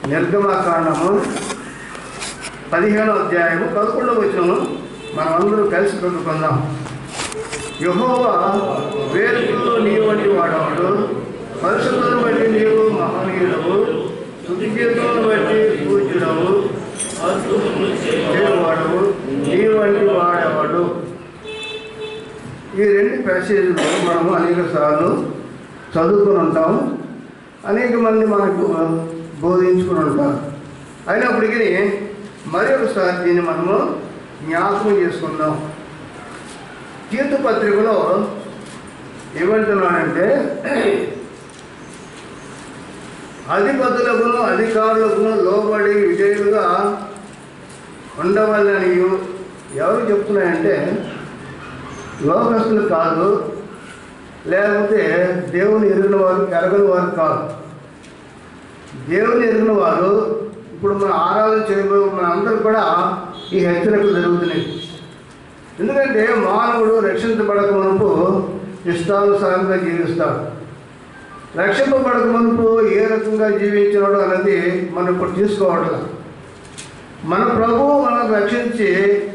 నిర్గమకాండము పదిహేనో అధ్యాయము పదకొండవ వచనము మనమందరం కలిసి చదువుకుందాం యహోవా వేరుకుల్లో నీవు వంటి వాడవాడు పరిశుద్ధులను బట్టి నీవు మహనీయుడవు స్థుతికీర్తనను బట్టి పూజ్యుడవు వాడవు నీ వంటి వాడేవాడు ఈ రెండు ప్యాసేజ్లు మనము అనేక సార్లు చదువుకుని ఉంటాం అనేక మంది మనకు బోధించుకుని ఉంటారు అయినప్పటికీ మరి ఒకసారి దీన్ని మనము జ్ఞాపకం చేసుకుందాం తీర్థ పత్రికలో ఏమంటున్నాడంటే అధిపతులకును అధికారులకును లోబడి విజయులుగా ఉండవాలని ఎవరు చెప్తున్నాయంటే లోకస్తులు కాదు లేకపోతే దేవుని ఎరిగిన వారు ఎరగని వారు కాదు దేవుని ఎరిగిన వారు ఇప్పుడు మన ఆరాధన చేయబోయే మన అందరూ కూడా ఈ హెచ్చరికలు జరుగుతున్నాయి ఎందుకంటే మానవుడు రక్షించబడక మునుపు ఇష్టానుసారంగా జీవిస్తాడు రక్షింపబడక మునుపు ఏ రకంగా జీవించినాడు అనేది మనం ఇప్పుడు తీసుకోవట్లేదు మన ప్రభువు మనం రక్షించి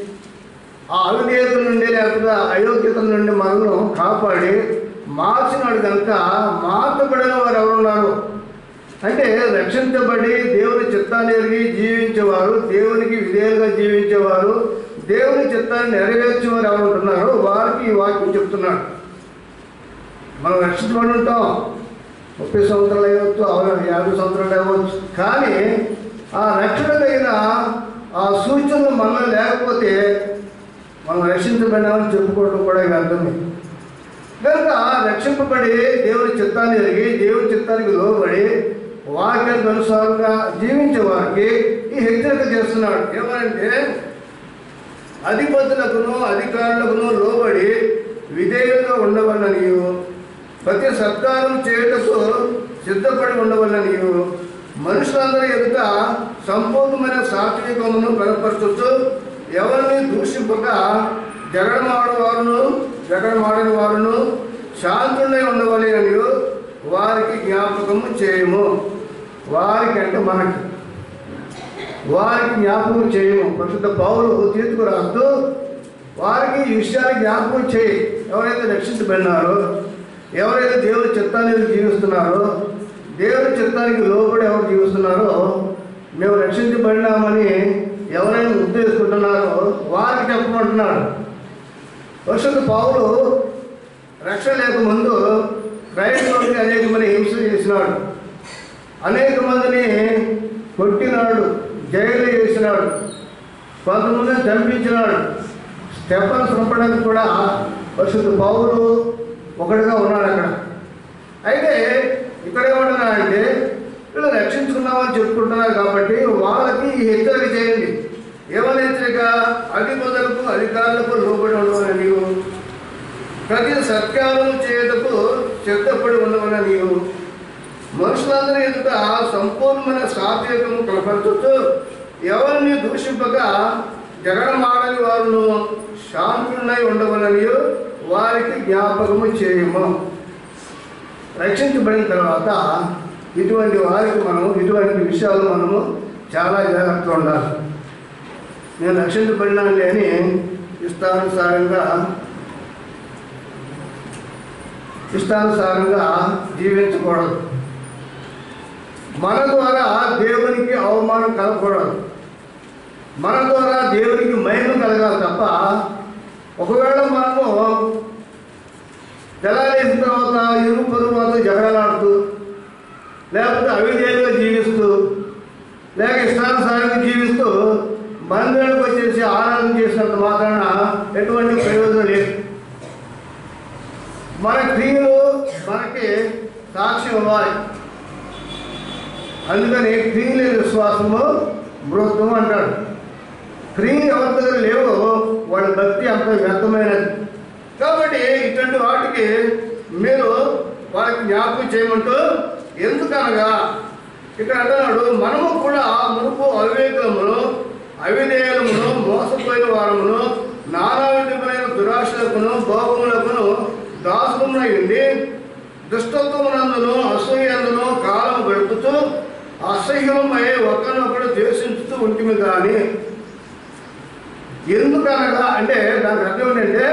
ఆ అవిధేయత నుండి లేకపోతే అయోగ్యత నుండి మనల్ని కాపాడి మార్చినాడు కనుక మార్చబడిన వారు ఎవరున్నారు అంటే రక్షించబడి దేవుని చిత్తాన్ని ఎరిగి జీవించేవారు దేవునికి విధేయులుగా జీవించేవారు దేవుని చిత్తాన్ని నెరవేర్చేవారు ఎవరు ఉంటున్నారో వారికి ఈ వాక్యం చెప్తున్నాడు మనం రక్షించబడి ఉంటాం ముప్పై సంవత్సరాలు అయ్యవచ్చు అవును యాభై సంవత్సరాలు అవ్వచ్చు కానీ ఆ రక్షణ తగిన ఆ సూచనలు మనలో లేకపోతే మనం రక్షించబడినామని చెప్పుకోవడం కూడా వ్యర్థమే కనుక రక్షింపబడి దేవుని చిత్తాన్ని ఎరిగి దేవుని చిత్తానికి లోబడి వాక్యానికి అనుసారంగా జీవించే వారికి ఈ హెచ్చరిక చేస్తున్నాడు ఏమంటే అధిపతులకును అధికారులకును లోబడి విధేయులుగా ఉండవల్ల నీవు ప్రతి సత్కారం చేయుటకు సిద్ధపడి ఉండవల్ల నీవు మనుషులందరూ ఎదుట సంపూర్ణమైన సాత్వికమును కనపరచుతూ ఎవరిని దూషింపక జగడమాడు వారును జగడమాడిన వారును శాంతులై ఉండవలే అని వారికి జ్ఞాపకము చేయము వారికి అంటే మనకి వారికి జ్ఞాపకం చేయము ప్రస్తుత పౌరు తీర్చుకు రాస్తూ వారికి ఈ విషయాన్ని జ్ఞాపకం చేయి ఎవరైతే రక్షించబడినారో ఎవరైతే దేవుని చిత్తాన్ని జీవిస్తున్నారో దేవుని చిత్తానికి లోబడి ఎవరు జీవిస్తున్నారో మేము రక్షించబడినామని ఎవరైనా ఉద్దేశిస్తున్నారో వారికి చెప్పమంటున్నాడు ప్రస్తుత పౌరు రక్షణ లేకముందు క్రైస్తవులకి అనేక మంది హింస చేసినాడు అనేక మందిని కొట్టినాడు జైలు వేసినాడు కొంతమందిని చంపించినాడు స్టెఫన్ చంపడానికి కూడా పరిశుద్ధ పౌరులు ఒకటిగా ఉన్నాడు అక్కడ అయితే ఇక్కడ ఏమంటున్నారంటే వీళ్ళు రక్షించుకున్నామని చెప్పుకుంటున్నారు కాబట్టి వాళ్ళకి ఈ హెచ్చరిక చేయండి ఏమని హెచ్చరిక అధిపతులకు అధికారులకు లోబడి ఉండవని నీవు ప్రతి సత్కారం చేయటకు సిద్ధపడి ఉండవని నీవు మనుషులందరూ ఎదుట సంపూర్ణమైన సాత్వికము కనపరచుతూ ఎవరిని దూషింపక జగడమాడని వారును శాంతులై ఉండవలని వారికి జ్ఞాపకము చేయము రక్షించబడిన తర్వాత ఇటువంటి వారికి మనం ఇటువంటి విషయాలు మనము చాలా జాగ్రత్తగా ఉండాలి నేను రక్షించబడినాను అని ఇష్టానుసారంగా ఇష్టానుసారంగా జీవించకూడదు మన ద్వారా దేవునికి అవమానం కలగకూడదు మన ద్వారా దేవునికి మహిమ కలగాలి తప్ప ఒకవేళ మనము తెల్లారేసిన తర్వాత ఇరు పొరుగుతో జగడలాడుతూ లేకపోతే అవిధేయులుగా జీవిస్తూ లేక ఇష్టానుసారంగా జీవిస్తూ మందిరానికి వచ్చేసి ఆరాధన చేసినంత మాత్రాన ఎటువంటి ప్రయోజనం లేదు మన క్రియలు మనకి సాక్ష్యం ఇవ్వాలి అందుకని క్రియలు విశ్వాసము మృతం అంటాడు క్రియలు ఎవరి దగ్గర లేవో వాళ్ళ భక్తి అంత వ్యర్థమైనది కాబట్టి ఇటువంటి వాటికి మీరు వాళ్ళకి జ్ఞాపకం చేయమంటూ ఎందుకనగా ఇక్కడ అంటున్నాడు మనము కూడా మునుపు అవివేకమును అవిధేయులమును మోసపోయిన వారమును నానా విధమైన దురాశలకును భోగములకును దాసులమునై ఉండి దుష్టత్వమునందును అసూయందును కాలం గడుపుతూ అసహ్యమై ఒకరినొకడు ద్వేషించుతూ ఉంటుంది కానీ ఎందుకనగా అంటే దానికి అర్థం ఏంటంటే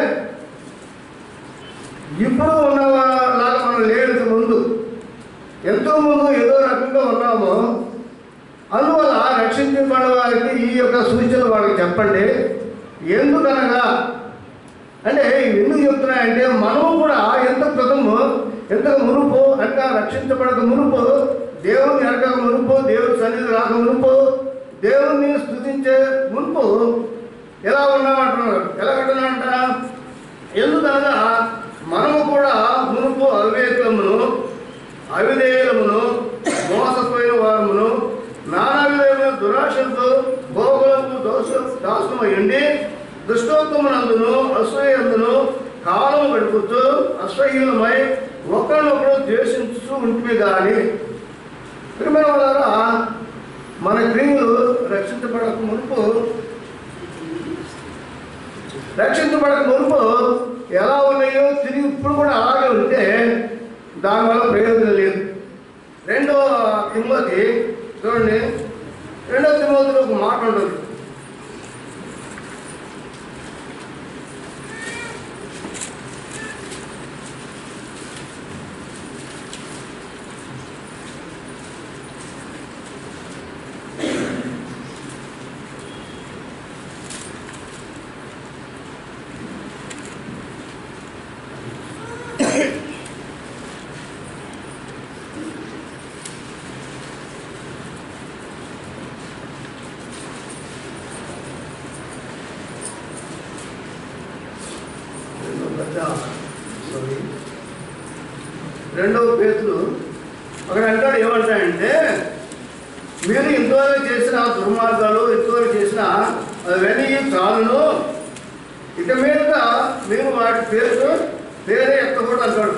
ఇప్పుడు ఉన్నలాగా మనం లేదు ముందు ఎంతో ముందు ఏదో రకంగా ఉన్నాము అందువల్ల రక్షించబడిన వారికి ఈ యొక్క సూచనలు వాళ్ళకి చెప్పండి ఎందుకనగా అంటే ఎందుకు చెప్తున్నాయంటే మనము కూడా ఎంత క్రితము ఎంత మునుపు అంటే రక్షించబడక మునుపు దేవుని అడగక మునుపు దేవుని సన్నిధి రాక మునుపు దేవుణ్ణి స్థుతించే మునుపు ఎలా ఉన్నామంటున్నారు ఎలా అంటున్నారంట ఎందుకనగా మనము కూడా మునుపు అవివేకమును అవిధేయులమును మోసపోయిన వారమును నానా విధమైన దురాశలతో భోగులకు దోష దాసమయ్యండి దుష్టోత్తమునందును అసూయందును కాలం గడుపుతూ అసహ్యులమై ఒకరినొకరు ద్వేషించుతూ ఉంటుంది కానీ ప్రియమైన వాళ్ళారా మన క్రియలు రక్షించబడక మునుపు రక్షించబడక మునుపు ఎలా ఉన్నాయో తిరిగి ఇప్పుడు కూడా అలాగే ఉంటే దానివల్ల ప్రయోజనం లేదు రెండో తిమ్మతి చూడండి రెండో తిమ్మతిలో ఒక మాట ఉంటుంది రెండో పెద్ద సారీ రెండవ పేతులు అక్కడ అంటాడు ఏమంటాడంటే మీరు ఇంతవరకు చేసిన దుర్మార్గాలు ఇంతవరకు చేసిన అవన్నీ చాలును ఇక మీద మీరు వాటి పేరు పేరే ఎత్తకూడదు అంటాడు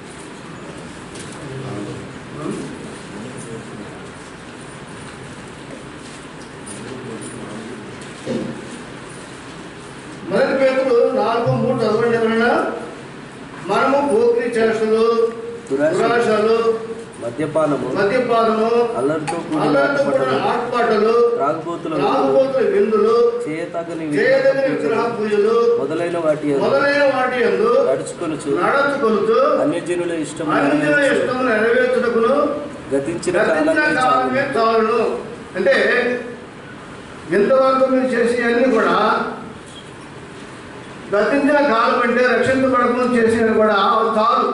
మొదటి పేతులు నాలుగు మూడు చదవండి ఎవరైనా మనము పోకిరి చేష్టలు దురాశలు మద్యపానము మద్యపానము అల్లరితో కూడిన అల్లరితో కూడిన ఆటపాటలు, ఆటపాటలు త్రాగుబోతుల త్రాగుబోతుల విందులు చేయతగని చేయదగిన విగ్రహ పూజలు మొదలైన వాటి యందు మొదలైన వాటి యందు నడుచుకొనుచు నడచుకొలుతూ అన్యజనుల ఇష్టము అన్నిటిన ఇష్టము నెరవేర్చుటకును గతించిన గతించిన కాలమే కాలమే చాలును. చాలును అంటే ఎంతవరకు మీరు చేసి అన్ని కూడా గతించిన కాలం అంటే రక్షించబడకుండా చేసినవి కూడా అవి చాలు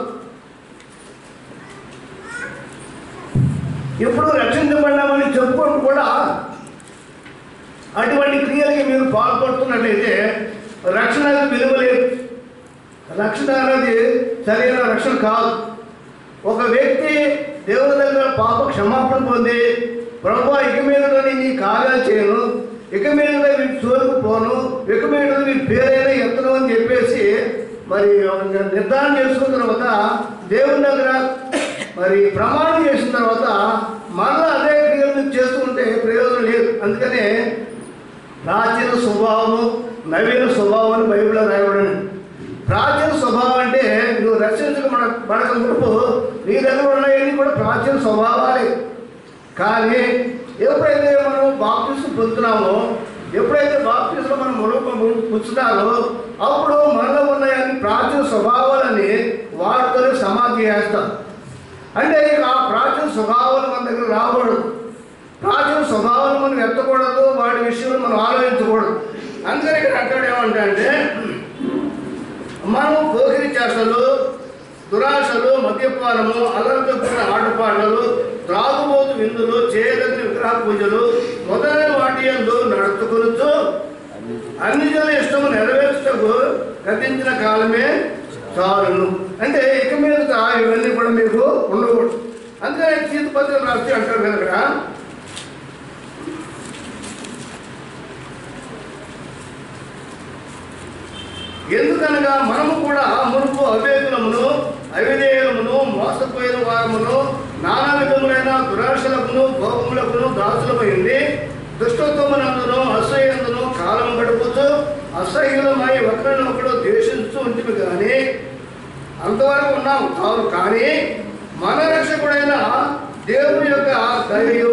ఇప్పుడు రక్షించబడ్డామని చెప్పుకొని కూడా అటువంటి క్రియలకి మీరు పాల్పడుతున్నట్లయితే రక్షణ అనేది విలువ లేదు రక్షణ అనేది సరైన రక్షణ కాదు ఒక వ్యక్తి దేవుని దగ్గర పాప క్షమాపణ పొంది ప్రభు ఇక మీద నీ కార్యాలు చేయను ఇక మీద నీ చోరుకు పోను ఇక మీద నీ పేరైనా ఎత్తను అని చెప్పేసి మరి నిర్ధారణ చేసుకున్న తర్వాత దేవుని దగ్గర మరి ప్రమాణం చేసిన తర్వాత మళ్ళీ అదే క్రియలు చేస్తూ ఉంటే ప్రయోజనం లేదు అందుకనే ప్రాచీన స్వభావము నవీన స్వభావం అని బైబిల్లో రాయబడింది ప్రాచీన స్వభావం అంటే నువ్వు రక్షించక పడక మునుపు నీ దగ్గర ఉన్నాయని కూడా ప్రాచీన స్వభావాలే కానీ ఎప్పుడైతే మనం బాప్టిస్ట్ పొందుతున్నామో ఎప్పుడైతే బాప్టిస్ట్లో మనం మునుపు పుచ్చుతారో అప్పుడు మనలో ఉన్నాయని ప్రాచీన స్వభావాలని వాటితోనే సమాధి చేస్తాం అంటే ఇక ఆ ప్రాచీన స్వభావాలు మన దగ్గర రాకూడదు ప్రాచీన స్వభావాలు మనం ఎత్తకూడదు వాటి విషయంలో మనం ఆలోచించకూడదు అందుకని ఇక్కడ అంటాడు ఏమంటే అంటే మనం పోకిరి చేష్టలు దురాశలు మద్యపానము అల్లరితో కూడిన ఆటపాటలు త్రాగుబోతు విందులు చేయదగిన విగ్రహ పూజలు మొదలైన వాటి యందు నడుచుకొనుచు అన్ని జనుల ఇష్టము నెరవేర్చుటకు గతించిన కాలమే చాలును అంటే ఇక మీద ఇవన్నీ కూడా మీకు ఉండకూడదు అందుకని చీతపత్రికలు రాసి అంటారు కదా ఇక్కడ ఎందుకనగా మనము కూడా మునుపు అవేకులమును అవిధేయులమును మోసపోయిన వారమును నానా విధములైన దురాశలకును భోగములకును దాసులమైంది దుష్టత్వమునందును అసహ్యందును కాలం గడుపుతూ అసహ్యులమై ఒకరినొకడు ద్వేషిస్తూ ఉంటుంది కానీ అంతవరకు ఉన్నాం కాదు కానీ మన రక్షకుడైన దేవుని యొక్క దయయు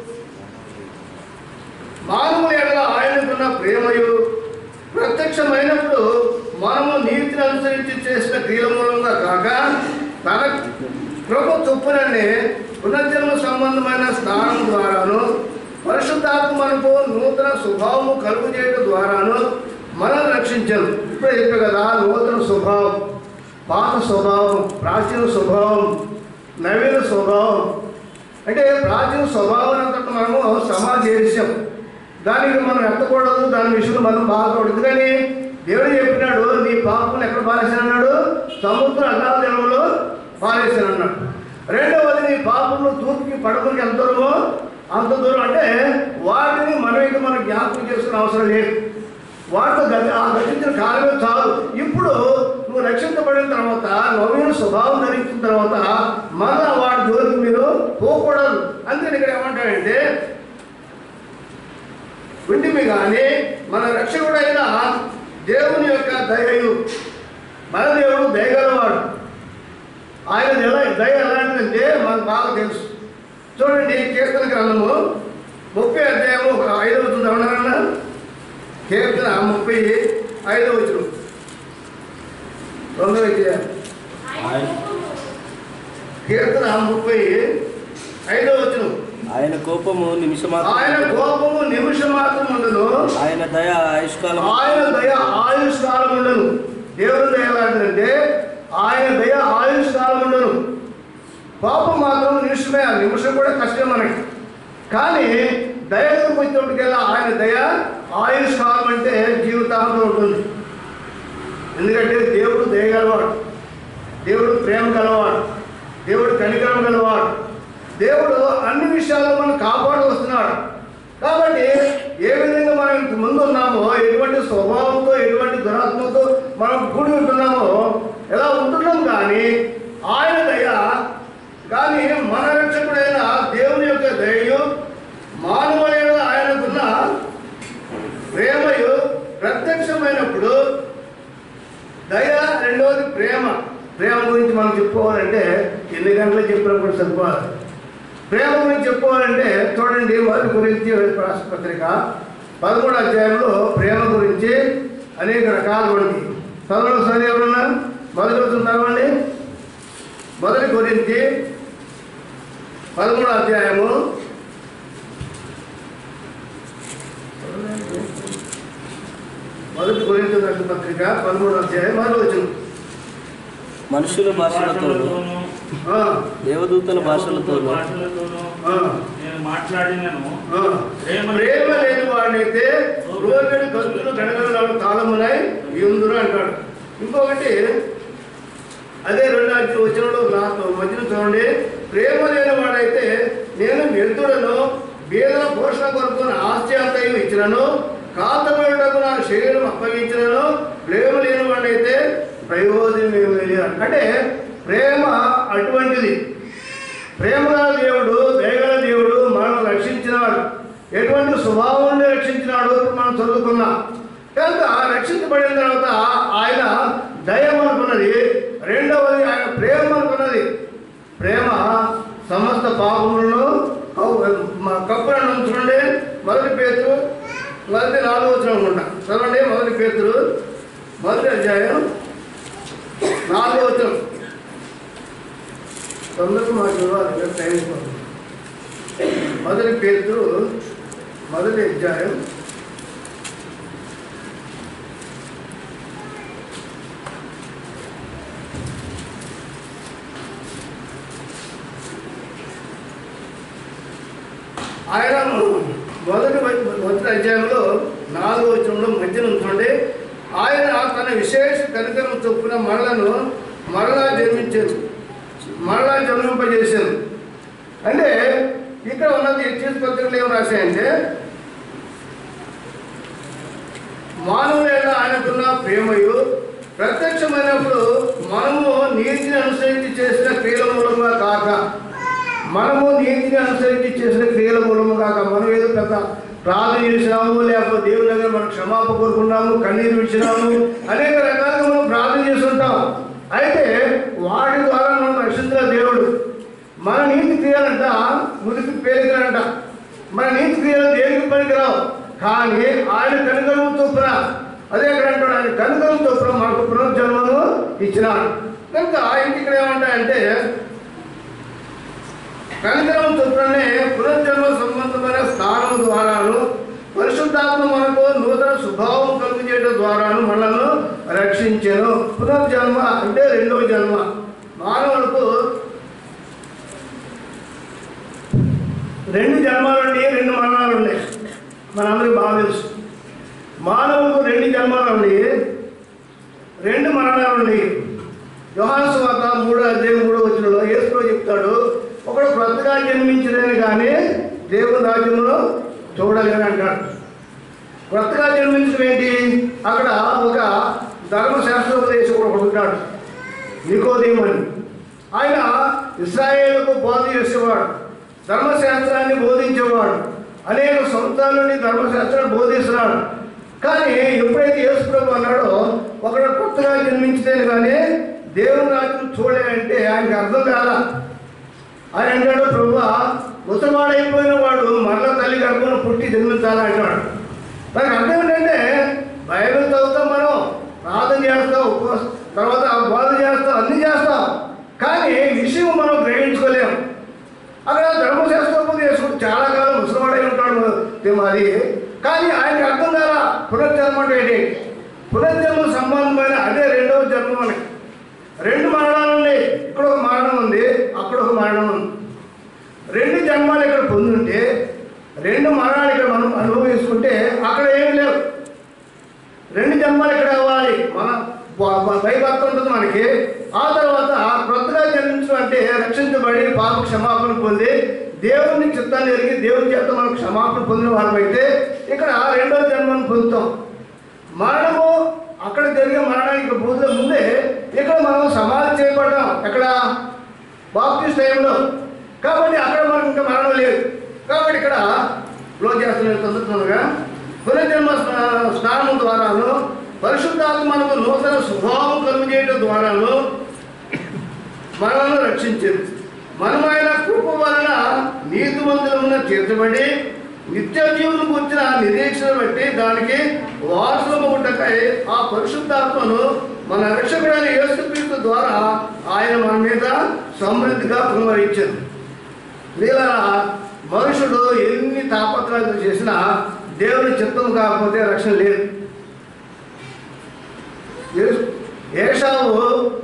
మానవుల ఎడల ఆయనకున్న ప్రేమయు ప్రత్యక్షమైనప్పుడు మనము నీతిని అనుసరించి చేసిన క్రియల మూలంగా కాక తన కృప చొప్పుననే పునర్జన్మ సంబంధమైన స్నానం ద్వారాను పరిశుద్ధాత్మ మనకు నూతన స్వభావము కలుగు చేయడం ద్వారాను మనం రక్షించను ఇప్పుడే చెప్పే కదా నూతన స్వభావం పాత స్వభావం ప్రాచీన స్వభావం నవీన స్వభావం అంటే ప్రాచీన స్వభావం అంతా మనము సమాధి చేసాం దానికి మనం ఎత్తకూడదు దాని విషయంలో మనం బాధపడదు కానీ దేవుడు చెప్పినాడు నీ పాపం ఎక్కడ పారేసానన్నాడు సముద్ర అగాధ జలంలో పారేసానన్నాడు రెండవది నీ పాపంలో తూర్పుకి పడకునికి ఎంత దూరమో అంత దూరం అంటే వాటిని మనం ఇక మనం జ్ఞాపకం చేసుకునే అవసరం లేదు వాటితో గతి ఆ గతించిన కాలమే చాలు ఇప్పుడు నువ్వు రక్షించబడిన తర్వాత నవీన స్వభావం ధరించిన తర్వాత మళ్ళా వాటి జోలికి మీరు పోకూడదు అందుకని ఇక్కడ ఏమంటాడంటే వింటిమి కానీ మన రక్షకుడైన దేవుని యొక్క దయయు మన దేవుడు దయగలవాడు ఆయన ఎలా దయ ఎలాంటిదంటే మనకు బాగా తెలుసు చూడండి కీర్తన గ్రంథము ముప్పై అధ్యాయము ఒక ఐదవ వచ్చిన ఎవరన్నా కీర్తన ముప్పై ఐదవ వచ్చిన రెండవ అధ్యాయం ఆయన కీర్తన ముప్పై ఐదవ వచ్చిన ఆయన కోపము నిమిషమాత్రం ఆయన కోపము నిమిషం మాత్రం ఉండదు ఆయన దయ ఆయుష్కాలం ఆయన దయ ఆయుష్ కాలం ఉండను దేవుని దయ ఎలాంటిదంటే ఆయన దయ ఆయుష్ కాలం ఉండను పాపం మాత్రం నిమిషమే ఆ నిమిషం కూడా కష్టం మనకి కానీ దయకు వచ్చేప్పటికెల్లా ఆయన దయ ఆయుష్ కాలం అంటే జీవితాంతం ఉంటుంది ఎందుకంటే దేవుడు దయగలవాడు దేవుడు ప్రేమ గలవాడు దేవుడు కనికరం గలవాడు దేవుడు అన్ని విషయాల్లో మనం కాపాడు వస్తున్నాడు కాబట్టి ఏ విధంగా మనం ఇంత ముందు ఉన్నామో ఎటువంటి స్వభావంతో ఎటువంటి దురాత్మతో మనం కూడి ఉంటున్నామో ఎలా ఉంటున్నాం కానీ ఆయన దయ కానీ మన రక్షకుడైన దేవుని యొక్క దయయు మానవులైన ఆయనకున్న ప్రేమయు ప్రత్యక్షమైనప్పుడు దయ రెండవది ప్రేమ ప్రేమ గురించి మనం చెప్పుకోవాలంటే ఎన్ని గంటలు చెప్పినప్పుడు సరిపోవాలి ప్రేమ గురించి చెప్పుకోవాలంటే చూడండి మొదటి గురించి రాష్ట్ర పత్రిక పదమూడు అధ్యాయంలో ప్రేమ గురించి అనేక రకాలు ఉంది చదవడం సరి ఎవరన్నా మొదటి రోజు చదవండి మొదటి గురించి పదమూడు అధ్యాయము మొదటి గురించి రాష్ట్ర పత్రిక పదమూడు అధ్యాయం మొదటి వచ్చిన మనుషుల భాషలతోను ఆ, దేవదూతల భాషలతోను భాషలతోనూ ఆ, నేను మాట్లాడినను ఆ. ప్రేమ లేని వాడినైతే రోజులు గంతులు గడగడలు తాళమునై ఎందురు అంటాడు ఇంకొకటి అదే రెండు అధ్యాయం వచ్చినప్పుడు నాతో మధ్యన చూడండి ప్రేమ లేని వాడైతే నేను వ్యర్థులను బీదల పోషణ కొరకు నా ఆస్తి అంతయు ఇచ్చినను కాతబడుటకు నా శరీరం అప్పగించినను ప్రేమ లేని వాడైతే ప్రయోజనం ఏమీ లేదు అంటే ప్రేమ అటువంటిది ప్రేమగల దేవుడు దయగల దేవుడు మనం రక్షించినాడు ఎటువంటి స్వభావాన్ని రక్షించినాడు ఇప్పుడు మనం చదువుకున్నాం కనుక రక్షించబడిన తర్వాత ఆయన దయ అనుకున్నది రెండవది ఆయన ప్రేమ అనుకున్నది ప్రేమ సమస్త పాపములను కప్పులను చూడండి మొదటి పేతురు మొదటి నాలుగు వచ్చిన అనుకుంటా చదవండి మొదటి పేతురు మొదటి అధ్యాయం నాలుగో వచ్చిన తొందరగా మాకు ఇవ్వాలి కదా టైం కోసం మొదటి పేరు మొదటి అధ్యాయం ఆయన మొదటి మొదటి అధ్యాయంలో నాలుగో వచనంలో మధ్యన ఉంచండి ఆయన తన విశేష కనికరం చొప్పున మరలను మరలా జన్మించారు మరలా జన్మింపజేశారు అంటే ఇక్కడ ఉన్నది ఎక్సైజ్ పత్రికలు ఏం రాశాయంటే మానవులైన ఆయనకున్న ప్రేమయు ప్రత్యక్షమైనప్పుడు మనము నీతిని అనుసరించి చేసిన క్రియల మూలంగా కాక మనము నీతిని అనుసరించి చేసిన క్రియల మూలము కాక మనం ఏదో పెద్ద ప్రార్థన చేసినాము లేకపోతే దేవుని దగ్గర మనం క్షమాప కోరుకున్నాము కన్నీరు విడిచినాము అనేక రకాలుగా మనం ప్రార్థన చేస్తుంటాం అయితే వాటి ద్వారా మనం రక్షించిన దేవుడు మన నీతి క్రియ క్రియలంట మురికి పేలికలంట మన నీతి క్రియలు దేనికి పనికిరావు కానీ ఆయన కనుగొను చొప్పున అదే ఇక్కడ అంటాడు ఆయన కనుగొను చొప్పున మనకు పునర్జన్మను ఇచ్చినాడు కనుక ఇంటి ఇక్కడ ఏమంటాయంటే కనికరం చొప్పుననే పునర్జన్మ సంబంధమైన స్నానం ద్వారాను పరిశుద్ధాత్మ మనకు నూతన స్వభావం కలిగించేయడం ద్వారాను మనల్ని రక్షించాను పునర్జన్మ అంటే రెండవ జన్మ మానవులకు రెండు జన్మాలు ఉన్నాయి రెండు మరణాలు ఉన్నాయి మనందరికీ బాగా తెలుసు మానవులకు రెండు జన్మాలు ఉన్నాయి రెండు మరణాలు ఉన్నాయి యోహాను సువార్త మూడో అధ్యాయం మూడో వచ్చినలో యేసులో చెప్తాడు ఒకడు కొత్తగా జన్మించలేని కానీ దేవుని రాజ్యంలో చూడలేని అంటాడు కొత్తగా జన్మించడం ఏంటి అక్కడ ఒక ధర్మశాస్త్రోపదేశకుడు ఒకడు ఉంటాడు నికోదేమని ఆయన ఇస్రాయేలుకు బోధ చేసేవాడు ధర్మశాస్త్రాన్ని బోధించేవాడు అనేక సంవత్సరాల నుండి ధర్మశాస్త్రాన్ని బోధిస్తున్నాడు కానీ ఎప్పుడైతే యేసు ప్రభు అన్నాడో ఒకడు కొత్తగా జన్మించితేనే కానీ దేవుని రాజ్యం చూడలేదంటే ఆయనకి అర్థం కాదా ఆయన అంటాడు ప్రభు ముసలివాడైపోయిన వాడు మరల తల్లి గర్భంలో పుట్టి జన్మించాలా అంటాడు దానికి అర్థం ఏంటంటే బైబిల్ చదువుతాం మనం ప్రార్థన చేస్తాం ఉపవాస తర్వాత బోధ చేస్తాం అన్ని చేస్తాం కానీ విషయం మనం గ్రహించుకోలేం అక్కడ ధర్మశాస్త్రం చేసుకుంటూ చాలా కాలం ముసలివాడై ఉంటాడు ఏమో అది కానీ ఆయనకి అర్థం కాల పునర్జన్మ అంటే ఏంటి పునర్జన్మ సంబంధమైన అదే రెండవ జన్మ మనకి రెండు మరణాలు ఉన్నాయి ఇక్కడ ఒక మరణం ఉంది అక్కడ ఒక మరణం ఉంది రెండు జన్మాలు ఇక్కడ పొందుంటే రెండు మరణాలు ఇక్కడ మనం అనుభవించుకుంటే అక్కడ ఏమి లేవు రెండు జన్మాలు ఇక్కడ అవ్వాలి మన భయభక్తి ఉంటుంది మనకి ఆ తర్వాత క్రొత్తగా జన్మించడం అంటే రక్షించబడి పాప క్షమాపణ పొంది దేవుని చిత్తాన్ని ఎరిగి దేవుని చేత మనం క్షమాపణ పొందిన వారమైతే ఇక్కడ రెండో జన్మను పొందుతాం మరణము అక్కడ జరిగే మరణానికి బూతుల ముందే ఇక్కడ మనం సమాధి చేయబడ్డాం ఎక్కడ బాప్టిస్ట్ టైంలో కాబట్టి అక్కడ మనకు ఇంకా మరణం లేదు కాబట్టి ఇక్కడ క్లోజ్ చేస్తున్న తొందరగా పునర్జన్మ స్నా- స్నానం ద్వారాను పరిశుద్ధాత్మ మనకు నూతన స్వభావం కలుగజేయడం ద్వారాను మనల్ని రక్షించింది మనమైన కృప వలన నీతిమంతులమున చేర్చబడి నిత్య జీవులు కూర్చిన నిరీక్షణ బట్టి దానికి వారసులము ఉండకై ఆ పరిశుద్ధాత్మను మన రక్షకుడైన యేసుక్రీస్తు ద్వారా ఆయన మన మీద సమృద్ధిగా కుమరించారు ఇలా మనుషుడు ఎన్ని తాపత్రాలు చేసినా దేవుని చిత్తం కాకపోతే రక్షణ లేదు ఏ- ఏషావు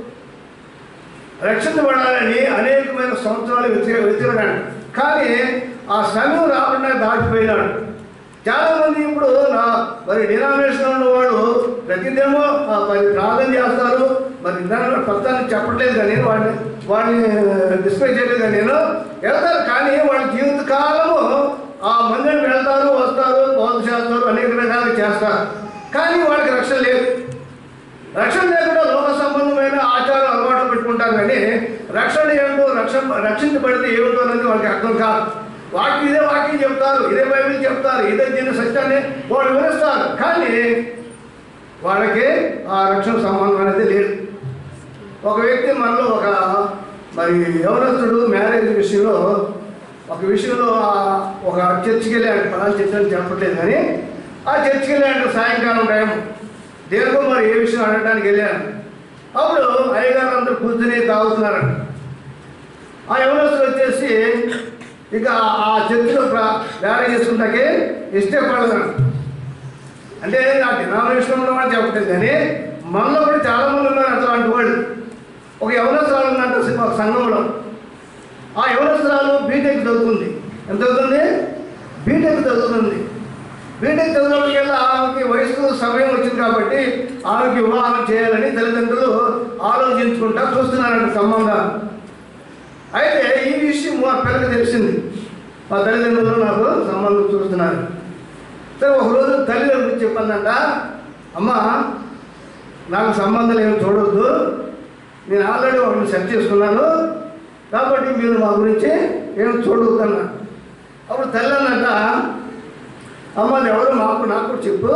రక్షించబడాలని అనేకమైన సంవత్సరాలు వెతిక వెతికాడు కానీ ఆ సమయం రాకుండా దాటిపోయినాడు చాలా మంది ఇప్పుడు నా మరి డినామినేషన్ ఉన్నవాడు ప్రతిదేమో ఆ మరి ప్రార్థన చేస్తారు మరి దాని కొత్తాన్ని చెప్పట్లేదు కానీ నేను వాడిని వాడిని డిస్ప్లే చేయలేదు కానీ నేను వెళ్తారు కానీ వాళ్ళ జీవిత కాలము ఆ మందిరం వెళ్తారు వస్తారు బోధ చేస్తారు అనేక రకాలు చేస్తారు కానీ వాళ్ళకి రక్షణ లేదు రక్షణ లేకుండా లోక సంబంధమైన ఆచారం అలవాటు పెట్టుకుంటారు కానీ రక్షణ ఏమిటో రక్షణ రక్షించబడితే ఏమిటో అనేది వాళ్ళకి అర్థం కాదు వాటికి ఇదే వాక్యం చెప్తారు ఇదే బైబిల్ చెప్తారు ఇదే దీని సత్యాన్ని వాళ్ళు వివరిస్తారు కానీ వాళ్ళకి ఆ రక్షణ సంబంధం అనేది లేదు ఒక వ్యక్తి మనలో ఒక మరి యవనస్తుడు మ్యారేజ్ విషయంలో ఒక విషయంలో ఆ- ఒక చర్చికి వెళ్ళాడు పలానా చర్చ్ అని చెప్పట్లేదు కానీ ఆ చర్చికి వెళ్ళాడు సాయంకాలం టైం దేనికో మరి ఏ విషయం అడగడానికి వెళ్ళాను అప్పుడు అయ్యగారు అందరూ కూర్చుని తాగుతున్నారంట ఆ యవనస్తుడు వచ్చేసి ఇక ఆ చర్చిలో ప్ర- మ్యారేజ్ చేసుకుంటాకే ఇష్టపడదు అంటే నా డినామినేషన్ ఉన్న వాళ్ళు చెప్పట్లేదు కానీ మనలో కూడా చాలా మంది ఉన్నారు అట్లాంటి వాళ్ళు ఒక యవనస్తురాలు ఉందంట ఒక సంఘంలో ఆ యవనస్తురాలు బీటెక్ చదువుతుంది ఎంత చదువుతుంది బీటెక్ చదువుతుంది బీటెక్ చదువులకెల్లా ఆమెకి వయసుకు సమయం వచ్చింది కాబట్టి ఆమెకి వివాహం చేయాలని తల్లిదండ్రులు ఆలోచించుకుంటా చూస్తున్నారంట సంబంధాలు అయితే ఈ విషయం మా పిల్లకి తెలిసింది మా తల్లిదండ్రులు నాకు సంబంధం చూస్తున్నారు సరే ఒకరోజు తల్లిదండ్రులు చెప్పిందంట అమ్మ నాకు సంబంధాలు ఏమి చూడొద్దు నేను ఆల్రెడీ ఒకరిని సెట్ చేసుకున్నాను కాబట్టి మీరు మా గురించి ఏం చూడవద్దు అన్న అప్పుడు తల్లి అన్నట అమ్మ అది ఎవరు మాకు నాకు కూడా చెప్పు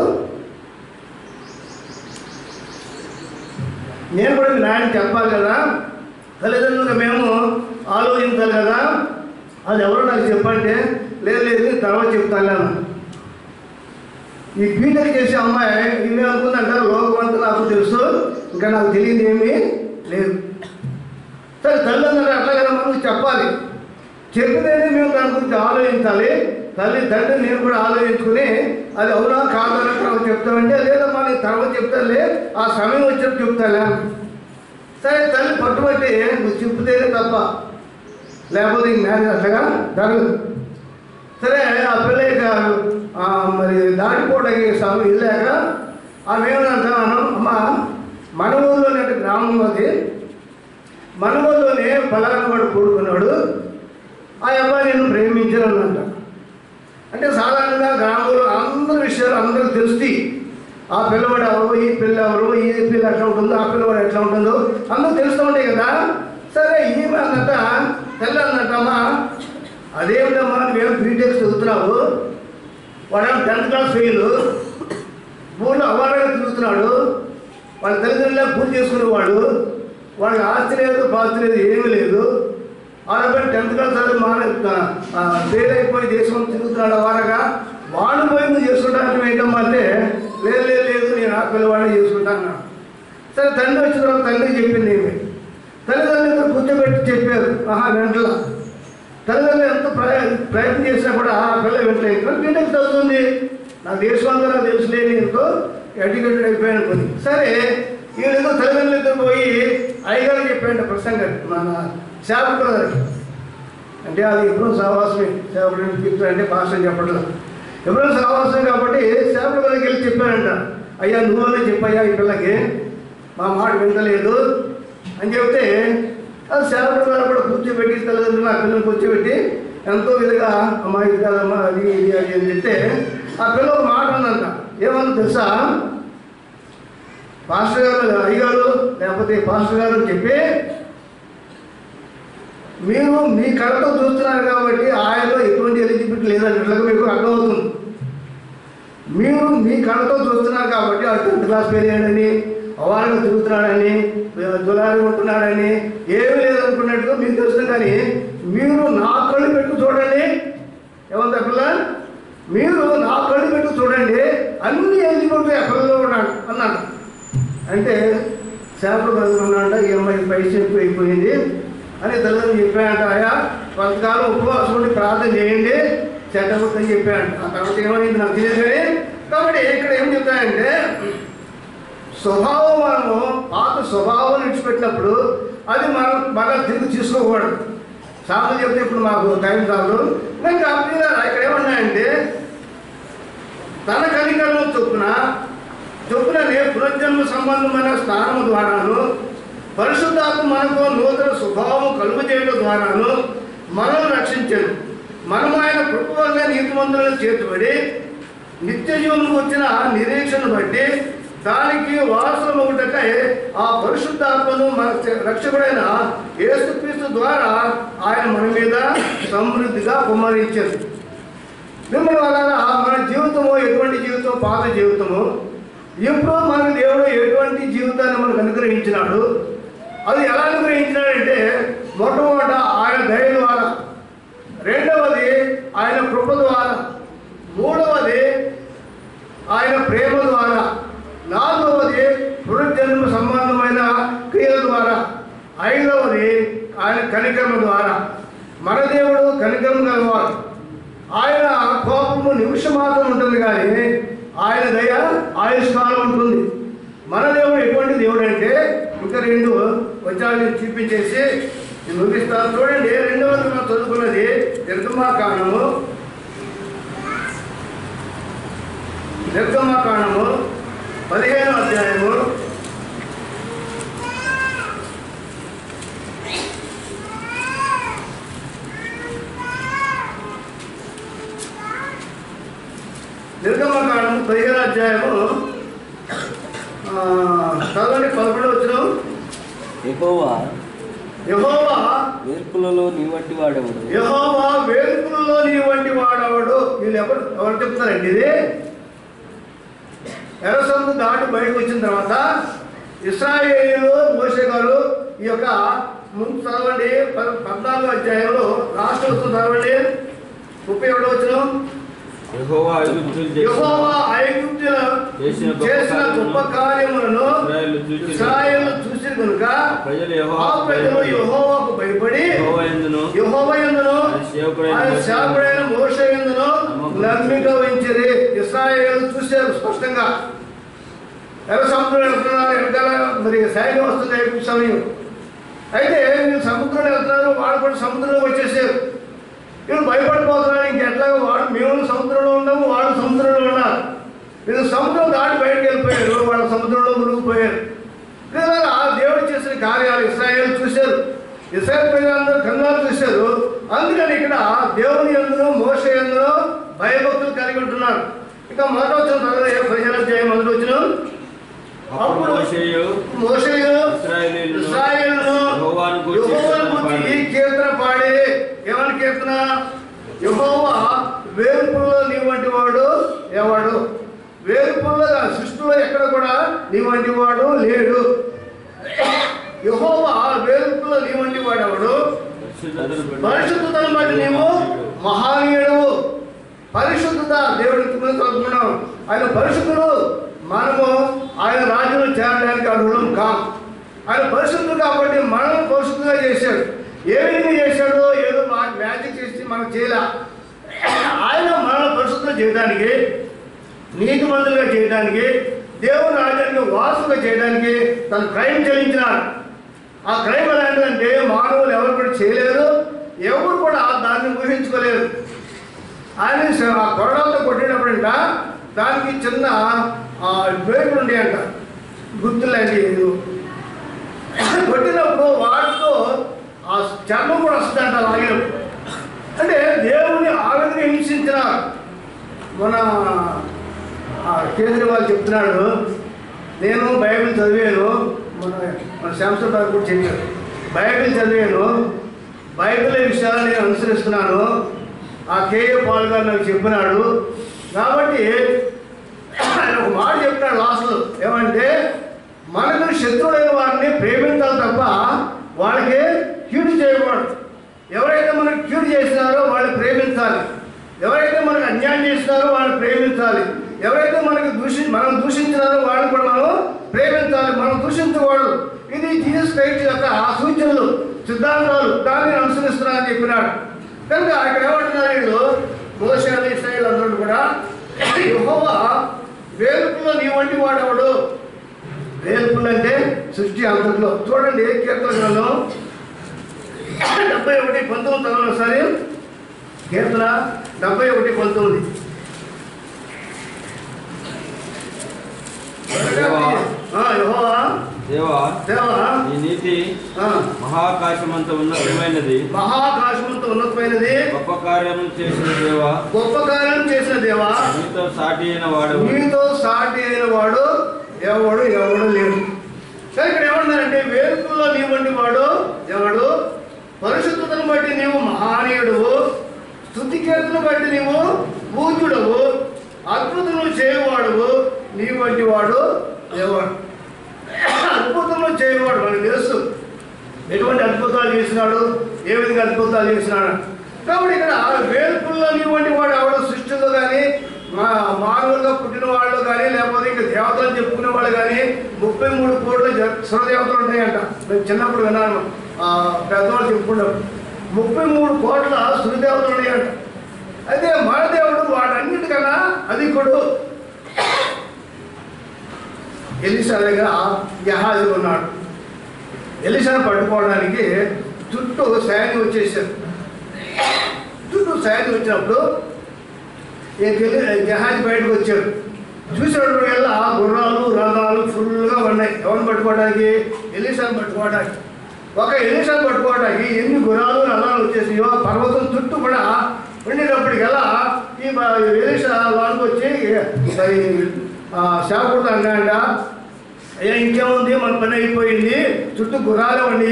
నేను కూడా మీ నాయన చెప్పాలి కదా తల్లిదండ్రులుగా మేము ఆలోచించాలి కదా అది ఎవరో నాకు చెప్పంటే లేదు లేదు నేను తర్వాత చెప్తాను అన్నాను. ఈ బీటెక్ చేసే అమ్మాయి ఇవే అనుకుందంటారు లోకం అంతా నాకు తెలుసు ఇంకా నాకు తెలియదు ఏమీ లేదు సరే తల్లిదండ్రులు అట్లా కదా మనకు చెప్పాలి చెప్పితేనే మేము దాని గురించి ఆలోచించాలి తల్లి తండ్రి నేను కూడా ఆలోచించుకుని అది అవునా కాదని తర్వాత చెప్తామంటే లేదమ్మా నేను తర్వాత చెప్తానులే ఆ సమయం వచ్చినప్పుడు చెప్తాలే సరే తల్లి పట్టుబట్టి నువ్వు చెప్తేనే తప్ప లేకపోతే ఇంక మ్యారేజ్ అట్లాగా జరగదు సరే ఆ పిల్ల ఇక ఆ, మరి దాటిపోవడానికి సమయం వెళ్ళాక ఆమె ఏమనంటాను అమ్మ మన ఊళ్ళోనే అంటే గ్రామం అది మన ఊళ్ళోనే పలానా వాడు కూడుకున్నాడు ఆ అబ్బాయి నేను ప్రేమించాను అంట అంటే సాధారణంగా గ్రామంలో అందరి విషయాలు అందరికి తెలుస్తాయి ఆ పిల్లవాడు ఎవరు ఈ పిల్ల ఎవరు ఈ పిల్ల ఎట్లా ఉంటుందో ఆ పిల్లవాడు ఎట్లా ఉంటుందో అందరూ తెలుస్తూ ఉంటాయి కదా సరే ఈమె అన్నట్ట తెల్ల అన్నట్టమ్మా అదేమిటమ్మా నువ్వేం బీటెక్ చదువుతున్నావు వాడేమో టెన్త్ క్లాస్ ఫెయిల్ ఊళ్ళో అవార్డుగా తిరుగుతున్నాడు వాళ్ళ తల్లిదండ్రులే పూజ చేసుకునేవాడు వాళ్ళకి ఆస్తి లేదు పాస్తి లేదు ఏమీ లేదు ఆడపడి టెన్త్ క్లాస్ చదివి మాన ఫెయిల్ అయిపోయి దేశం అంతా తిరుగుతున్నాడు అవారగా వాడు పోయి నువ్వు చేసుకుంటాను ఏంటమ్మా అంటే లేదు లేదు లేదు నేను ఆ పిల్లవాడిని చేసుకుంటాను అన్నాడు. సరే తండ్రి వచ్చిన తర్వాత తండ్రికి చెప్పింది ఏమి తల్లిదండ్రులతో కూర్చోబెట్టి చెప్పారు ఆహా వెంటల తల్లిదండ్రులు ఎంత ప్రయ ప్రయత్నం చేసినా కూడా ఆ పిల్ల వెంటలేదు బీటెక్ చదువుతుంది నా దేశం అంతా నాకు తెలుసులేని ఎంతో ఎడ్యుకేటెడ్ అయిపోయాను కొన్ని సరే వీళ్ళేదో తల్లిదండ్రులతో పోయి అయ్యగారు చెప్పాడు ప్రసంగం మన సేవకుడు గారికి అంటే అది ఎప్పుడో సహవాసమే సేవకుడు చెప్తాడు అంటే భాష చెప్పట్లేదు ఎప్పుడో సహవాసం కాబట్టి సేవకుడు గారికి వెళ్ళి చెప్పానంట అయ్యా నువ్వనే చెప్పయ్యా ఈ పిల్లకి మా మాట వింటలేదు అని చెప్తే అది సేవకుడు గారు కూడా కూర్చోబెట్టి తల్లిదండ్రులు ఆ పిల్లల్ని కూర్చోబెట్టి ఎంతో విధంగా అమ్మా ఇది కాదమ్మా అది ఇది అది అని చెప్తే ఆ పిల్ల ఒక మాట ఉందంట ఏమన్నా తెలుసా పాస్టర్ గారు అయ్యగారు లేకపోతే పాస్టర్ గారు అని చెప్పి మీరు మీ కళతో చూస్తున్నారు కాబట్టి ఆయనలో ఎటువంటి ఎలిజిబిలిటీ లేదన్నట్లుగా మీకు అర్థమవుతుంది మీరు మీ కళతో చూస్తున్నారు కాబట్టి ఆ టెన్త్ క్లాస్ ఫెయిల్ అయ్యాడని అవార్డుగా తిరుగుతున్నాడని దులారి ఉంటున్నాడని ఏమీ లేదనుకున్నట్టుగా మీకు తెలుస్తుంది కానీ మీరు నా కళ్ళు పెట్టు చూడండి ఏమంత పిల్ల మీరు నా కళ్ళు పెట్టు చూడండి అన్ని ఎలిజిబిలిటీ ఎక్కడో ఉన్నాడు అన్నాడు అంటే చేపలు బతుకున్నాడ ఈ అమ్మాయి పైసలు ఎక్కువ అయిపోయింది అని తల్లిదండ్రులు చెప్పాయంట ఆయా కొంతకాలం ఉపవాసం ఉండి ప్రార్థన చేయండి చెడ్డబుద్ధని చెప్పాయంట ఆ తర్వాత ఏమైంది నాకు తెలియదు కానీ కాబట్టి ఇక్కడ ఏం చెప్తాయంటే స్వభావం మనము పాత స్వభావం విడిచిపెట్టినప్పుడు అది మనం బాగా తిరిగి తీసుకోకూడదు సాగులు చెప్తే ఇప్పుడు మాకు టైం కాదు నేను కంపెనీ ఇక్కడ ఏమన్నాయంటే తన కనికరము చొప్పున చొప్పుననే పునర్జన్మ సంబంధమైన స్నానము ద్వారాను పరిశుద్ధాత్మ మనకు నూతన స్వభావము కలుగు చేయడం ద్వారాను మనల్ని రక్షించను మనము ఆయన కృప వల్ల నీతిమంతులను చేతుబడి నిత్య జీవనకు వచ్చిన నిరీక్షణ బట్టి దానికి వారసులం ఒకటకై ఆ పరిశుద్ధాత్మను మన రక్షకుడైన యేసుక్రీస్తు ద్వారా ఆయన మన మీద సమృద్ధిగా కుమ్మరించారు మిమ్మల్ని వలన మన జీవితము ఎటువంటి జీవితం పాత జీవితము ఎప్పుడో మనకు దేవుడు ఎటువంటి జీవితాన్ని మనకు అనుగ్రహించినాడు అది ఎలా అనుగ్రహించినాడంటే మొట్టమొదట ఆయన దయ ద్వారా రెండవది ఆయన కృప ద్వారా మూడవది ఆయన ప్రేమ ద్వారా నాలుగవది పునర్జన్మ సంబంధమైన క్రియల ద్వారా ఐదవది ఆయన కనికరమ ద్వారా మన దేవుడు కనికరం గలవాడు ఆయన కోపము నిమిషం మాత్రం ఉంటుంది కానీ ఆయన దయ ఆయుష్కాలం ఉంటుంది మన దేవుడు ఎటువంటి దేవుడు అంటే ఇంకా రెండు వచనాలు చూపించేసి నేను ముగిస్తాను చూడండి రెండవది మనం చదువుకున్నది నిర్గమాకాండము నిర్గమాకాండము పదిహేను అధ్యాయము నిర్గమకాండము పదిహేను అధ్యాయము ఆ, చదవండి పదకొండు వచ్చిన యెహోవా యహోవా వేర్పులలో నీ వంటి వాడెవడు యహోవా వేల్పుల్లో నీ వంటి వాడవాడు వీళ్ళు ఎవరు ఎవరు చెప్తారండి ఇది ఎర్రసందు దాటి బయటకు వచ్చిన తర్వాత ఇస్రాయేలీలు మోసే గారు ఈ యొక్క ముందు చదవండి ప- పద్నాలుగో అధ్యాయంలో లాస్ట్ వస్తుంది చదవండి ముప్పై ఒకటో వచ్చిన యెహోవా ఐగుప్తులు చేసిన యెహోవా ఐగుప్తుల చేసిన గొప్ప చేసిన గొప్ప కార్యములను ఇశ్రాయేలు చూచి ఇస్రాయేలు చూసి కనుక ప్రజలు ఆ యెహోవా ప్రజలు యెహోవాకు భయపడి యెహోవా యందును యెహోవ యందును ఆయన సేవకుడైన ఆయన మోషే సేవకుడైన మోష యందును నమ్మిక ఉంచిరి ఇస్రాయేలు చూశారు స్పష్టంగా ఎర్ర సముద్రం వెళ్తున్నారు వెనకాల మరి సైన్యం వస్తుంది ఐగుప్తు సమయం అయితే వీళ్ళు సముద్రంలో వెళ్తున్నారు వాడు కూడా సముద్రంలో వచ్చేసారు వీళ్ళు భయపడిపోతున్నారు ఇంకెట్లాగో వాడు మేము సముద్రంలో ఉన్నాము వాడు సముద్రంలో ఉన్నారు వీళ్ళు సముద్రం దాటి బయటకు వెళ్ళిపోయారు వాళ్ళు సముద్రంలో మునిగిపోయారు ఇలాగా దేవుడు చేసిన కార్యాలు ఇస్రాయేల్ చూశారు ఇస్రాయేల్ ప్రజలందరూ కన్నాలు చూశారు అందుకని ఇక్కడ దేవుని ఎందును మోస ఎందును భయభక్తులు కలిగి ఉంటున్నారు ఇక మొదటి వచ్చిన తర్వాత ప్రజల జయం మొదటి వచ్చిన అప్పుడు మోషేయు మోసయ్య ఇశ్రాయేలీయులను ఇశ్రాయేలును యెహోవాను గూర్చి యెహోవాను గూర్చి ఈ కీర్తన పాడి ఏమని కీర్తన యెహోవా వేల్పుల్లో నీ వంటి వాడు ఎవడు వేల్పుల్లో సృష్టిలో ఎక్కడ కూడా నీ వంటి వాడు లేడు యెహోవా వేల్పుల్లో నీ వంటి వాడు ఎవడు పరిశుద్ధతను బట్టి పరిశుద్ధతను బట్టి నీవు మహానీయుడు పరిశుద్ధత దేవుడికి కలుపుకున్నాం ఆయన పరిశుద్ధుడు మనము ఆయన రాజ్యంలో చేరడానికి అర్హులం కాం ఆయన పరిశుద్ధుడు కాబట్టి మనం పరిశుద్ధంగా చేశాడు ఏ విధంగా చేశాడో ఏదో మా మ్యాజిక్ చేసి మనం చేయలే ఆయన మనల్ని పరిశుద్ధం చేయడానికి నీతి మందులుగా చేయడానికి దేవుని రాజ్యానికి వారసుగా చేయడానికి తన క్రైమ్ చెల్లించినాడు ఆ క్రైమ్ ఎలాంటిదంటే మానవులు ఎవరు కూడా చేయలేరు ఎవరు కూడా దాన్ని ఊహించుకోలేరు ఆయన స- ఆ కొరడాలతో కొట్టినప్పుడంట దానికి చిన్న ఆ, వేగులు ఉండేయంట గుర్తులాంటి కొట్టినప్పుడు వాటితో ఆ చర్మం కూడా వస్తుందంట లాగినప్పుడు అంటే దేవుని ఆ విధంగా హింసించిన మన ఆ, కేజ్రీవాల్ చెప్తున్నాడు నేను బైబిల్ చదివాను మన మన శాంసంగ్ గారు కూడా చెప్పారు బైబిల్ చదివాను బైబిల్ విషయాలు నేను అనుసరిస్తున్నాను ఆ కేఏ పాల్ గారు నాకు చెప్పినాడు కాబట్టి ఆయన ఒక మాట చెప్పినాడు లాస్ట్లో ఏమంటే మనకు శత్రువులైన వారిని ప్రేమించాలి తప్ప వాళ్ళకి కీడు చేయకూడదు ఎవరైతే మనకు కీడు చేసినారో వాళ్ళని ప్రేమించాలి ఎవరైతే మనకు అన్యాయం చేసినారో వాళ్ళని ప్రేమించాలి ఎవరైతే మనకు దూషి మనం దూషించినారో వాళ్ళని కూడా మనం ప్రేమించాలి మనం దూషించకూడదు ఇది జీసస్ క్రైస్ట్ యొక్క ఆ సూచనలు సిద్ధాంతాలు దాన్ని అనుసరిస్తున్నారని చెప్పినాడు కనుక ఇక్కడ ఏమంటున్నారు వీళ్ళు మోసాలు ఇస్రాయిల్ అందరూ కూడా యెహోవా వేలుపులో నీ వంటి వాడెవడు వేల్పులు అంటే సృష్టి అంతట్లో చూడండి కీర్తనలో డెబ్బై ఒకటి పంతొమ్మిది చదవండి ఒకసారి కీర్తన డెబ్బై ఒకటి పంతొమ్మిది యెహోవా. ఆ, యెహోవా, దేవా దేవా, నీ నీతి ఆ, మహాకాశమంత ఉన్నతమైనది మహాకాశమంత ఉన్నతమైనది గొప్ప కార్యము చేసిన దేవా గొప్ప కార్యం చేసిన దేవా నీతో సాటి అయిన వాడు నీతో సాటి అయిన వాడు ఎవడు ఎవడు లేడు సరే ఇక్కడ ఏమన్నారంటే వేరుకుల్లో నీ వంటి వాడు ఎవడు పరిశుద్ధతను బట్టి నీవు మహానీయుడు స్థుతికేతను బట్టి నీవు పూజ్యుడవు అద్భుతములు చేయవాడువు నీ వంటి వాడు ఎవడు అద్భుతములు చేయవాడు మనకు తెలుసు ఎటువంటి అద్భుతాలు చేసినాడు ఏ విధంగా అద్భుతాలు చేసినాడు కాబట్టి ఇక్కడ వేల్పుల్లో నీవంటి వాడు ఎవడో సృష్టిలో కానీ మా మానవులుగా పుట్టిన వాళ్ళు కానీ లేకపోతే ఇంకా దేవతలు చెప్పుకునే వాళ్ళు కానీ ముప్పై మూడు కోట్ల జ- సురదేవతలు ఉంటాయంట నేను చిన్నప్పుడు విన్నాను ఆ, పెద్దవాళ్ళు చెప్పుకున్నారు ముప్పై మూడు కోట్ల సురదేవతలు ఉన్నాయంట అయితే మన దేవుడు వాటన్నిటికన్నా అధికుడు ఎలిసా దగ్గర జహాజు ఉన్నాడు ఎలిసాను పట్టుకోవడానికి చుట్టూ సైన్యం వచ్చేసారు చుట్టూ సైన్యం వచ్చినప్పుడు ఈ గెలి- జహాజ్ బయటకు వచ్చాడు చూసినప్పుడు వల్ల గుర్రాలు రథాలు ఫుల్గా ఉన్నాయి ఎవరిని పట్టుకోవడానికి ఎలిసాను పట్టుకోవడానికి ఒక ఎలిసాను పట్టుకోవడానికి ఎన్ని గుర్రాలు రథాలు వచ్చేసాయో పర్వతం చుట్టూ కూడా ఉండేటప్పటికల్లా ఈ బ- ఎలిసా వాళ్ళకి వచ్చి మరి శాపకుడు అన్నాడ అయ్యా ఇంకేముంది మన పని అయిపోయింది చుట్టూ గుర్రాలు ఉండి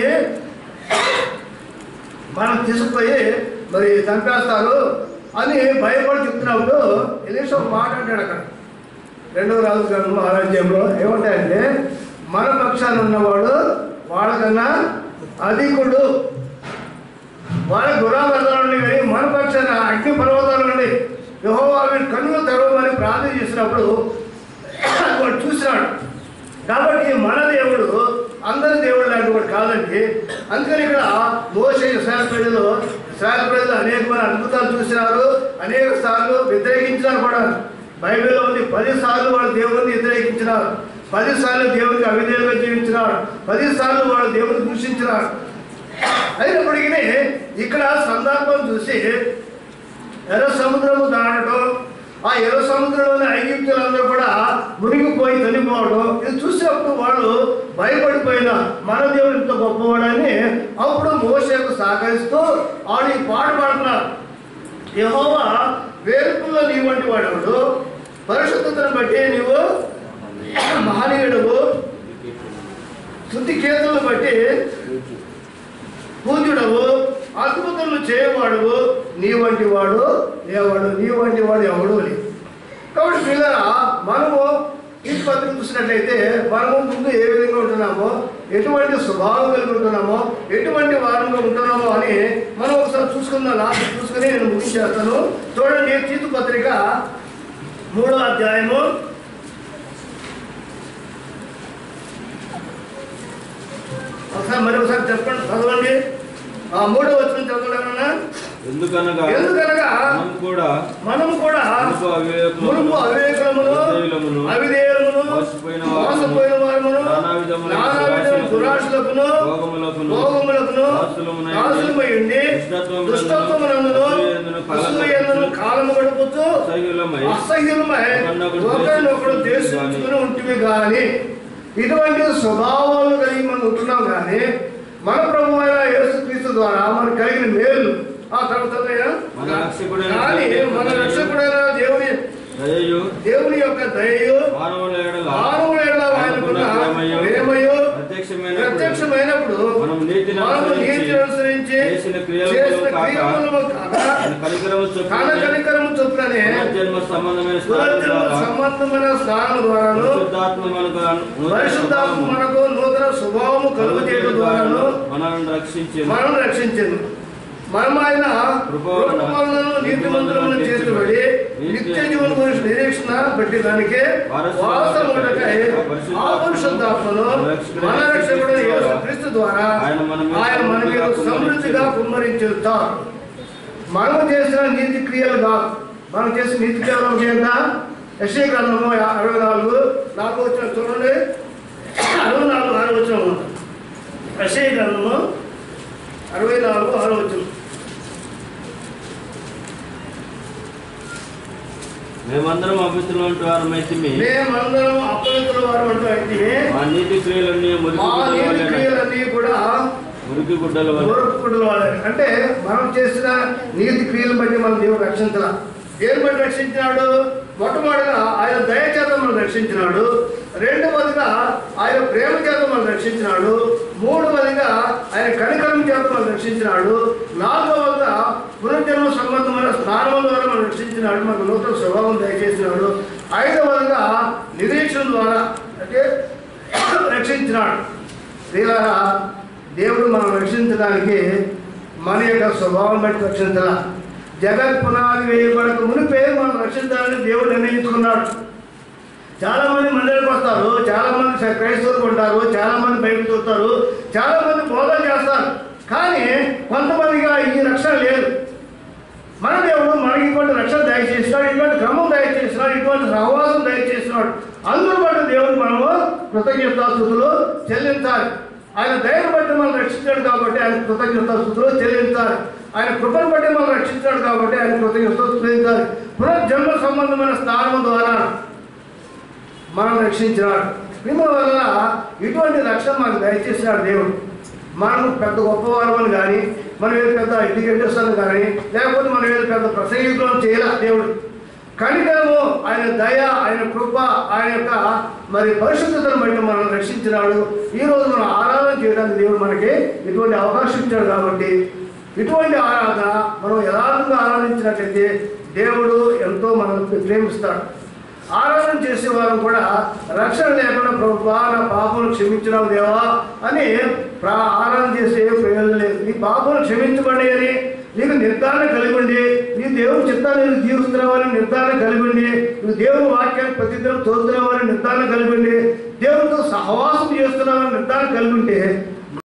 మనం తీసుకుపోయి మరి చంపేస్తారు అని భయపడి చెప్తున్నప్పుడు ఎలీషా ఒక మాట అంటాడు అక్కడ రెండవ రాజు గ్రంథంలో ఆరాధ్యంలో ఏమంటాయంటే మన పక్షాన ఉన్నవాడు వాళ్ళకన్నా అధికుడు వాళ్ళ గురాబద్దాల నుండి కానీ మన పక్షాన అగ్ని పర్వతాల నుండి యెహోవా వీరి కన్నులు తెరవమని ప్రార్థన చేసినప్పుడు వాడు చూసినాడు కాబట్టి మన దేవుడు అందరి దేవుడు లాంటి వాడు కాదండి అందుకని ఇక్కడ మోసే ఇస్రాయల్ ప్రజలు ఇస్రాయల్ ప్రజలు అనేకమైన అద్భుతాలు చూసినారు అనేక సార్లు వ్యతిరేకించినారు కూడా బైబిల్లో ఉంది పది సార్లు వాళ్ళు దేవుడిని వ్యతిరేకించినారు పది సార్లు దేవుడికి అవిధేయులుగా జీవించినారు పది సార్లు వాళ్ళు దేవుడిని దూషించినారు అయినప్పటికీ ఇక్కడ సందర్భం చూసి ఎర్ర సముద్రము దాటడం ఆ ఎర్ర సముద్రంలోని ఐగిప్తులందరూ కూడా మునిగిపోయి చనిపోవడం ఇది చూసినప్పుడు వాళ్ళు భయపడిపోయిన మన దేవుడు ఇంత గొప్పవాడని అప్పుడు మోసేకు సహకరిస్తూ ఆడు ఈ పాట పాడుతున్నారు యెహోవా వేరుకుల్లో నీ వంటి వాడవుడు పరిశుద్ధతను బట్టి నీవు మహనీయుడువు శుద్ధి కేతులను బట్టి పూజ్యుడవు అద్భుతములు చేయవాడువు నీ వంటి వాడు ఏవాడు నీ వంటి వాడు ఎవడు అని కాబట్టి పిల్లరా మనము ఈ పత్రిక చూసినట్లయితే మనము ముందు ఏ విధంగా ఉంటున్నామో ఎటువంటి స్వభావం కలిగి ఉంటున్నామో ఎటువంటి వారంగా ఉంటున్నామో అని మనం ఒకసారి చూసుకుందాం లాస్ట్ చూసుకుని నేను ముగించేస్తాను చూడండి తీతు పత్రిక మూడో అధ్యాయము ఒకసారి మరి ఒకసారి చెప్పండి చదవండి ఆ మూడో వచ్చిన చదవలేమన్నా ఎందుకనగా ఎందుకనగా మనం కూడా మనము కూడా మునుపు అవివేకులమును, మునుపు అవివేకులమును అవిధేయులమును, అవిధేయులమును మోసపోయిన వారమును, మోసపోయిన వారమును నానా విధములైన నానా విధములైన దురాశలకును భోగములకును, భోగములకును దాసులమునై దాసులమై ఉండి దుష్టత్వమునందును, దుష్టత్వమునందును అసూయయందును కాలము అసూయయందును కాలము గడుపుతూ అసహ్యులమై అసహ్యులమై ఒకరినొకరు ఒకరినొకరు ద్వేషించుకుని దేశించుకుని ఉంటుంది కానీ ఇటువంటి స్వభావాలు కలిగి మనం ఉంటున్నాం కానీ మన ప్రభు అయిన యేసుక్రీస్తు ద్వారా మనకు కలిగిన మేలు ఆ తర్వాత మన రక్షకుడైన కానీ మన రక్షకుడైన దేవుని దయయు దేవుని యొక్క దయయు మానవుల ఎడల మానవుల ఎడల ఆయనకున్న ప్రేమయు, ప్రేమయు ప్రత్యక్షమైన ప్రత్యక్షమైనప్పుడు మనం నీతిని మనము అనుసరించి నీతిని అనుసరించి చేసిన క్రియల చేసిన మూలము కాక, క్రియల కాక ఆయన కనికరము కాన చొప్పున కనికరము చొప్పుననే పునర్జన్మ సంబంధమైన స్నానం పునర్జన్మ ద్వారా సంబంధమైన స్నానం ద్వారాను పరిశుద్ధాత్మ మనకు అను- నూతన పరిశుద్ధాత్మ స్వభావము మనకు నూతన స్వభావము కలుగు చేయడం ద్వారాను మనల్ని రక్షించింది మనం రక్షించింది మనం ఆయన కృపవలన కృపవలన నీతిమంతులను చేతుబడి నిత్య జీవన గురించి నిరీక్షణ బట్టి దానికి వాస్తవములకై ఆ పరిశుద్ధాత్మను మన రక్షకుడు యేసు క్రీస్తు ద్వారా ఆయన మన మీద ఆయన మన మీద సమృద్ధిగా కుమ్మరించుతారు మనం చేసిన నీతి క్రియలు కాదు మనం చేసిన నీతి క్రియలు చేద్దా యశ్వ గ్రంథము అరవై నాలుగు నాకు వచ్చిన చూడండి అరవై నాలుగు ఆరు వచ్చిన యశ్వ గ్రంథము అరవై నాలుగు ఆరు వచ్చిన మేమందరం అభివృద్ధిలో వంటి వారమైతే మేమందరం అపవిత్రుల వారు అంటే మా నీతి క్రియలన్నీ మురికి మా గుడ్డల నీతి వలె క్రియలన్నీ కూడా మురికి గుడ్డల వలె మూర్ఖుడు వాడే అంటే మనం చేసిన నీతి క్రియలను బట్టి మన దేవుడు రక్షించాల దేని బట్టి రక్షించినాడు మొట్టమొదటిగా ఆయన దయ చేత మనం రక్షించినాడు రెండవదిగా ఆయన ప్రేమ చేత మనం రక్షించినాడు మూడవదిగా ఆయన కనికరం చేత మనం రక్షించినాడు నాలుగవదిగా పునర్జన్మ సంబంధమైన స్నానం ద్వారా మనం రక్షించినాడు మనకు నూతన స్వభావం దయచేసినాడు ఐదవదిగా నిరీక్షణ ద్వారా అంటే రక్షించినాడు ప్రియులారా దేవుడు మనం రక్షించడానికి మన యొక్క స్వభావం బట్టి రక్షించాల జగత్ పునాది వేయబడక మునిపే మనం రక్షించాలని దేవుడు నిర్ణయించుకున్నాడు చాలా మంది మందిరానికి వస్తారు చాలా మంది స- క్రైస్తవులు ఉంటారు చాలా మంది బయటకు చూస్తారు చాలా మంది బోధన చేస్తారు కానీ కొంతమందిగా ఈ రక్షణ లేదు మన దేవుడు మనకి ఇటువంటి రక్షణ దయచేసినాడు ఇటువంటి క్రమం దయచేసినాడు ఇటువంటి సహవాసం దయచేసినాడు అందరూ బట్టి దేవుడు మనము కృతజ్ఞతాస్థుతులు చెల్లించాలి ఆయన దయను బట్టి మనం రక్షించాడు కాబట్టి ఆయన కృతజ్ఞతాస్థుతులు చెల్లించాలి ఆయన కృపను బట్టి మనం రక్షించాడు కాబట్టి ఆయన కృతజ్ఞతలు చెల్లించాలి పునర్జన్మ సంబంధమైన స్థానం ద్వారా మనం రక్షించినాడు మిమ్మల్ని వల్ల ఇటువంటి రక్షణ మనకు దయచేసినాడు దేవుడు మనం పెద్ద గొప్పవారమని కానీ మనం ఏదో పెద్ద ఎడ్యుకేటర్స్ అని కానీ లేకపోతే మనం ఏదో పెద్ద ప్రసంగికులను చేయాల దేవుడు కనికరము ఆయన దయ ఆయన కృప ఆయన యొక్క మరి పరిశుద్ధతను బట్టి మనం రక్షించినాడు ఈ రోజు మనం ఆరాధన చేయడానికి దేవుడు మనకి ఇటువంటి అవకాశం ఇచ్చాడు కాబట్టి ఇటువంటి ఆరాధన మనం యథార్థంగా ఆరాధించినట్లయితే దేవుడు ఎంతో మనల్ని ప్రేమిస్తాడు ఆరాధన చేసే వారు కూడా రక్షణ లేకుండా ప్రభువా నా పాపను క్షమించినావు దేవా అని ప్రా ఆరాధన చేస్తే ఏం ప్రయోజనం లేదు నీ పాపలు క్షమించబడి అని నీకు నిర్ధారణ కలిగి ఉండి నీ దేవుని చిత్తాన్ని నీకు జీవిస్తున్నావని నిర్ధారణ కలిగి ఉండి నువ్వు దేవుని వాక్యాన్ని ప్రతిదినం చదువుతున్నావని నిర్ధారణ కలిగి ఉండి దేవునితో సహవాసం చేస్తున్నావని నిర్ధారణ కలిగి ఉంటే